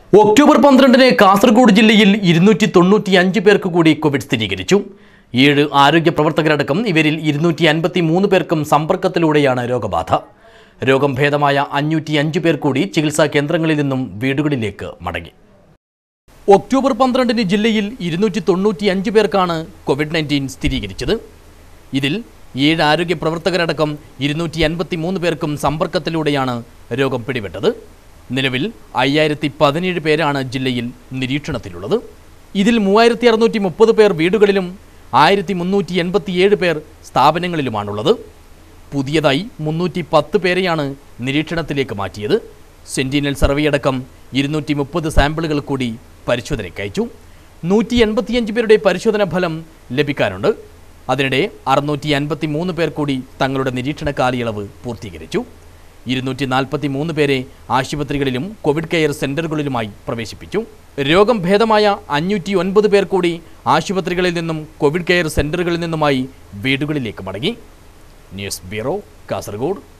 October പന്ത്രണ്ടിന് കാസർഗോഡ് ജില്ലയിൽ ഇരുന്നൂറ്റി തൊണ്ണൂറ്റി അഞ്ച് പേർക്ക് കൂടി കോവിഡ് സ്ഥിരീകരിച്ചു ഏഴ് ആരോഗ്യ പ്രവർത്തകരടക്കം ഇവരിൽ ഇരുന്നൂറ്റി അൻപത്തി മൂന്ന് പേർക്കും സമ്പർക്കത്തിലൂടെയാണ് രോഗബാധ രോഗം ഭേദമായ അഞ്ഞൂറ്റി അഞ്ച് പേർ കൂടി ചികിത്സാ കേന്ദ്രങ്ങളിൽ നിന്നും വീടുകളിലേക്ക് മടങ്ങി ഒക്ടോബർ പന്ത്രണ്ടിന് ജില്ലയിൽ ഇരുന്നൂറ്റി തൊണ്ണൂറ്റി അഞ്ച് പേർക്കാണ് കോവിഡ് നയൻറ്റീൻ സ്ഥിരീകരിച്ചത് ഇതിൽ ഏഴ് ആരോഗ്യ പ്രവർത്തകരടക്കം ഇരുന്നൂറ്റി അൻപത്തി മൂന്ന് പേർക്കും സമ്പർക്കത്തിലൂടെയാണ് രോഗം പിടിപെട്ടത് നിലവിൽ അയ്യായിരത്തി പതിനേഴ് പേരാണ് ജില്ലയിൽ നിരീക്ഷണത്തിലുള്ളത് ഇതിൽ മൂവായിരത്തി അറുന്നൂറ്റി മുപ്പത് പേർ വീടുകളിലും ആയിരത്തി മുന്നൂറ്റി എൺപത്തിയേഴ് പേർ സ്ഥാപനങ്ങളിലുമാണുള്ളത് പുതിയതായി മുന്നൂറ്റി പത്ത് പേരെയാണ് നിരീക്ഷണത്തിലേക്ക് മാറ്റിയത് സെന്റിനൽ സർവേ അടക്കം ഇരുന്നൂറ്റി മുപ്പത് സാമ്പിളുകൾ കൂടി പരിശോധനയ്ക്ക് അയച്ചു നൂറ്റി എൺപത്തിയഞ്ച് പേരുടെ പരിശോധന ഫലം ലഭിക്കാനുണ്ട് അതിനിടെ അറുന്നൂറ്റി അൻപത്തി മൂന്ന് പേർ കൂടി തങ്ങളുടെ നിരീക്ഷണ കാലയളവ് പൂർത്തീകരിച്ചു ഇരുന്നൂറ്റി നാൽപ്പത്തി മൂന്ന് പേരെ ആശുപത്രികളിലും കോവിഡ് കെയർ സെന്ററുകളിലുമായി പ്രവേശിപ്പിച്ചു രോഗം ഭേദമായ അഞ്ഞൂറ്റി ഒൻപത് പേർ കൂടി ആശുപത്രികളിൽ നിന്നും കോവിഡ് കെയർ സെന്ററുകളിൽ നിന്നുമായി വീടുകളിലേക്ക് മടങ്ങി ന്യൂസ് ബ്യൂറോ കാസർഗോഡ്